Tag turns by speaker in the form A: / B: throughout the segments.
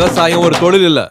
A: விவசாயம் ஒரு தொழில் இல்ல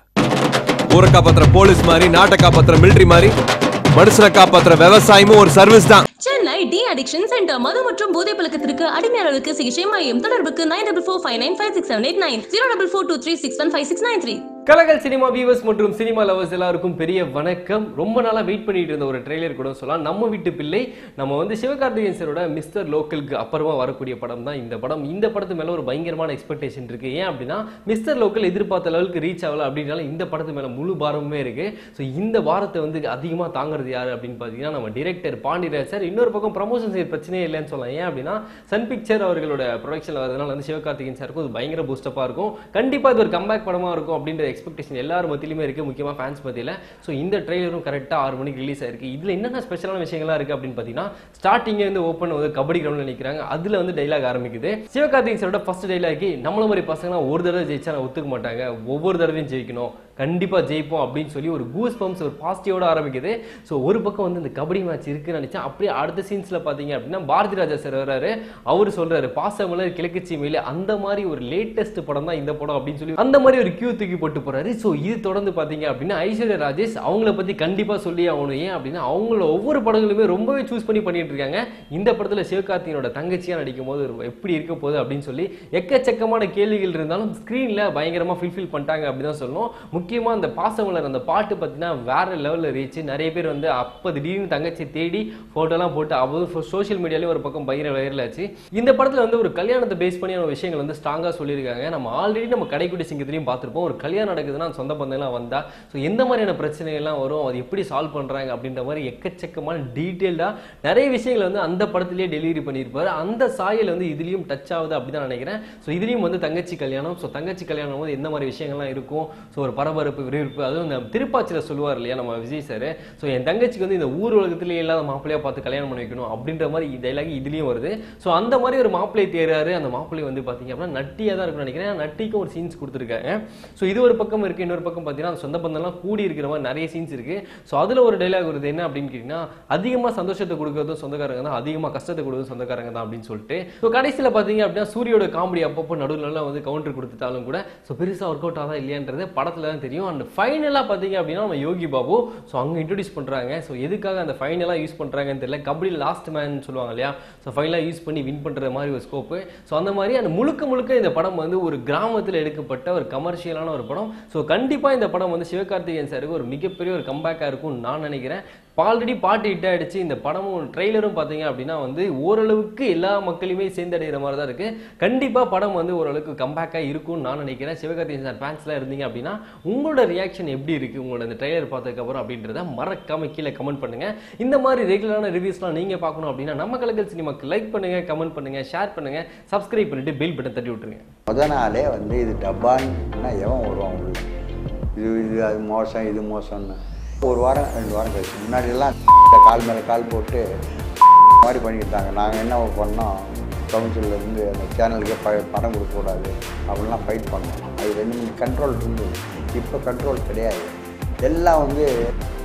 A: ஊரை காப்பாத்துற போலீஸ் மாதிரி நாட்டை காப்பாத்துற மிலிட்டரி மாதிரி மனுஷனை காப்பாத்துற விவசாயமும் ஒரு சர்வீஸ் தான்
B: சென்னை டி அடிக்ஷன் சென்டர் மது மற்றும் போதை பழக்கத்திற்கு அடிமையாளர்களுக்கு சிகிச்சை மையம் தொடர்புக்கு nine double four five nine five six seven eight nine zero double four two three six one five six nine three
C: கலகல் சினிமா வியூவர்ஸ் மற்றும் சினிமா லவர்ஸ் எல்லாருக்கும் பெரிய வணக்கம் ரொம்ப நாளா வெயிட் பண்ணிட்டு இருந்த ஒரு ட்ரெய்லர் கூட சொல்லலாம் நம்ம வீட்டு பிள்ளை நம்ம வந்து சிவகார்த்திகேயன் சாரோட மிஸ்டர் லோக்கலுக்கு அப்புறமா வரக்கூடிய படம் தான் இந்த படம் இந்த படத்து மேல ஒரு பயங்கரமான எக்ஸ்பெக்டேஷன் இருக்கு ஏன் அப்படின்னா மிஸ்டர் லோக்கல் எதிர்பார்த்த லெவலுக்கு ரீச் ஆகல அப்படின்னால இந்த படத்து மேல முழு பாரமுமே இருக்கு ஸோ இந்த வாரத்தை வந்து அதிகமா தாங்குறது யாரு அப்படின்னு பார்த்தீங்கன்னா நம்ம டிரெக்டர் பாண்டியராஜ் சார் இன்னொரு பக்கம் ப்ரமோஷன் செய்ய பிரச்சனையே இல்லைன்னு சொல்லலாம் ஏன் அப்படின்னா சன் பிக்சர் அவர்களோட ப்ரொடக்ஷன் வரதுனால வந்து சிவகார்த்திகேயன் சாருக்கும் இது பயங்கர பூஸ்டப்பாக இருக்கும் கண்டிப்பாக இது ஒரு கம்பேக் படமாக இருக்கும் அப்படின்ற எக்ஸ்பெக்டேஷன் எல்லாரும் மத்தியிலுமே இருக்குது முக்கியமாக ஃபேன்ஸ் மத்தியில் ஸோ இந்த ட்ரெய்லரும் கரெக்டாக ஆறு மணிக்கு ரிலீஸ் ஆயிருக்கு இதில் என்னென்ன ஸ்பெஷலான விஷயங்கள்லாம் இருக்குது அப்படின்னு பார்த்தீங்கன்னா ஸ்டார்டிங்கே வந்து ஓப்பன் வந்து கபடி கிரவுண்டில் நிற்கிறாங்க அதில் வந்து டைலாக் ஆரம்பிக்குது சிவகார்த்திகேயன் சாரோட ஃபர்ஸ்ட் டைலாக் நம்மள மாதிரி பசங்கலாம் ஒரு தடவை ஜெயிச்சா நான் ஒத்துக்க மாட்டாங்க ஒவ்வொரு தடவையும் ஜெயிக்கணும் கண்டிப்பாக ஜெயிப்போம் அப்படின்னு சொல்லி ஒரு கூஸ் பம்ப்ஸ் ஒரு பாசிட்டிவோட ஆரம்பிக்குது ஸோ ஒரு பக்கம் வந்து இந்த கபடி மேட்ச் இருக்குன்னு நினச்சேன் அப்படியே அடுத்த சீன்ஸில் பார்த்தீங்க அப்படின்னா பாரதி ராஜா சார் வராரு அவர் சொல்றாரு பாசமலர் கிழக்கு சீமையில அந்த மாதிரி ஒரு லேட்டஸ்ட் படம் தான் இந்த படம் அப்படின்னு சொல்லி அந்த மாதிரி ஒரு கியூ தூக்கி போட்டு போறாரு ஸோ இது தொடர்ந்து பார்த்தீங்க அப்படின்னா ஐஸ்வர்யா ராஜேஷ் அவங்கள பற்றி கண்டிப்பாக சொல்லி ஆகணும் ஏன் அப்படின்னா அவங்கள ஒவ்வொரு படங்களுமே ரொம்பவே சூஸ் பண்ணி பண்ணிட்டு இருக்காங்க இந்த படத்தில் சிவகார்த்திகனோட தங்கச்சியா நடிக்கும் போது ஒரு எப்படி இருக்க போகுது அப்படின்னு சொல்லி எக்கச்சக்கமான கேள்விகள் இருந்தாலும் ஸ்க்ரீனில் பயங்கரமாக ஃபில்ஃபில் பண்ணிட்டாங்க அப்படின்னு தான் சொல்லணும் முக்கியமாக அந்த பாசமலர் அந்த பாட்டு பார்த்தீங்கன்னா வேற லெவலில் ரீச் நிறைய பேர் வந்து அப்போ திடீர்னு தங்கச்சி தேடி ஃபோட்டோலாம் போட்டு அவ்வளோ சோஷியல் மீடியாலேயும் ஒரு பக்கம் பயங்கர வைரல் ஆச்சு இந்த படத்தில் வந்து ஒரு கல்யாணத்தை பேஸ் பண்ணியான விஷயங்கள் வந்து ஸ்ட்ராங்காக சொல்லியிருக்காங்க நம்ம ஆல்ரெடி நம்ம கடைக்குடி சிங்கத்திலையும் பார்த்துருப்போம் ஒரு கல்யாணம் நடக்குதுன்னா சொந்த பந்தம்லாம் வந்தால் ஸோ எந்த மாதிரியான பிரச்சனைகள்லாம் வரும் அது எப்படி சால்வ் பண்ணுறாங்க அப்படின்ற மாதிரி எக்கச்சக்கமான டீட்டெயில்டாக நிறைய விஷயங்களை வந்து அந்த படத்திலேயே டெலிவரி பண்ணியிருப்பாரு அந்த சாயல் வந்து இதுலேயும் டச் ஆகுது அப்படி தான் நினைக்கிறேன் ஸோ இதுலேயும் வந்து தங்கச்சி கல்யாணம் ஸோ தங்கச்சி கல்யாணம் போது எந்த மாதிரி விஷயங்கள்லாம் இருக்கும் ஸோ ஒரு பரபரப்பு விறுவிறுப்பு அதுவும் இந்த திருப்பாச்சியில் சொல்லுவார் இல்லையா நம்ம விஜய் சார் ஸோ என் தங்கச்சிக்கு வந்து இந்த ஊர் உலகத்திலேயே இல்லாத மாப்பிள்ளையா பார்த்து கல்யாணம் பண்ணி வைக்கணும் அப்படின்ற மாதிரி டைலாக் இதுலேயும் வருது ஸோ அந்த மாதிரி ஒரு மாப்பிள்ளை தேர்றாரு அந்த மாப்பிள்ளை வந்து பார்த்தீங்க அப்படின்னா நட்டியாக தான் இருக்கும்னு நினைக்கிறேன் ஏன்னா நட்டிக்கும் ஒரு சீன்ஸ் கொடுத்துருக்காங்க ஸோ இது ஒரு பக்கம் இருக்குது இன்னொரு பக்கம் பார்த்தீங்கன்னா அந்த சொந்த பந்தம்லாம் கூடி இருக்கிற மாதிரி நிறைய சீன்ஸ் இருக்குது ஸோ அதில் ஒரு டைலாக் வருது என்ன அப்படின்னு கேட்டிங்கன்னா அதிகமாக சந்தோஷத்தை கொடுக்கறதும் சொந்தக்காரங்க தான் அதிகமாக கஷ்டத்தை கொடுக்கறதும் சொந்தக்காரங்க தான் அப்படின்னு சொல்லிட்டு ஸோ கடைசியில் பார்த்தீங்க அப்படின்னா சூரியோட காமெடி அப்பப்போ நடுவில் வந்து கவுண்டர் கொடுத்துட்டாலும் கூட ஸோ பெருசாக ஒர்க் அவுட் ஆதா இல்லையான்றது படத்தில் தான் தெரியும் அண்ட் ஃபைனலாக பார்த்தீங்க அப்படின்னா நம்ம யோகி பாபு ஸோ அங்கே இன்ட்ரடியூஸ் பண்ணுறாங்க ஸோ எதுக்காக அந்த ஃபைனலாக யூஸ் பண்ணுறாங்கன்னு தெரியல கபடி லாஸ்ட் மேன் சொல்லுவாங்க இல்லையா ஸோ ஃபைனலாக யூஸ் பண்ணி வின் பண்ணுற மாதிரி ஒரு ஸ்கோப்பு ஸோ அந்த மாதிரி அந்த முழுக்க முழுக்க இந்த படம் வந்து ஒரு கிராமத்தில் எடுக்கப்பட்ட ஒரு கமர்ஷியலான ஒரு படம் ஸோ கண்டிப்பாக இந்த படம் வந்து சிவகார்த்திகேயன் சாருக்கு ஒரு மிகப்பெரிய ஒரு கம்பேக்காக இருக்கும்னு நான் நினைக்கிறேன் ஆல்ரெடி பாட்டு ஹிட் ஆயிடுச்சு இந்த படமும் ட்ரெய்லரும் பார்த்தீங்க அப்படின்னா வந்து ஓரளவுக்கு எல்லா மக்களுமே சேர்ந்தடைகிற மாதிரி தான் இருக்கு கண்டிப்பாக படம் வந்து ஓரளவுக்கு கம்பேக்காக இருக்கும்னு நான் நினைக்கிறேன் சிவகார்த்திகேயன் சார் ஃபேன்ஸ்லாம் இருந்தீங்க அப்படின்னா உங்களோட ரியாக்ஷன் எப்படி இருக்கு உங்களோட இந்த ட்ரெய்லர் பார்த்ததுக்கப்புறம் அப்படின்றத மறக்காம கீழே கமெண்ட் பண்ணுங்க இந்த மாதிரி ரெகுலரான ரிவ்யூஸ்லாம் நீங்க பார்க்கணும் அப்படின்னா நம்ம கலக்கல் சினிமாக்கு லைக் பண்ணுங்க கமெண்ட் பண்ணுங்க ஷேர் பண்ணுங்க சப்ஸ்கிரைப் பண்ணிட்டு பெல் பட்டன் தட்டி விட்டுருங்க
D: முத நாளே வந்து இது டப்பான்னா எவன் வருவான் உங்களுக்கு இது இது அது மோசம் இது மோசம்னு ஒரு வாரம் ரெண்டு வாரம் கழிச்சு முன்னாடியெல்லாம் கால் மேலே கால் போட்டு மாதிரி பண்ணிக்கிட்டாங்க நாங்கள் என்ன பண்ணோம் கவுன்சிலில் இருந்து அந்த சேனலுக்கே ப பணம் கொடுக்கக்கூடாது அப்படிலாம் ஃபைட் பண்ணோம் அது ரெண்டு மூணு கண்ட்ரோல் இருந்தது இப்போ கண்ட்ரோல் கிடையாது எல்லாம் வந்து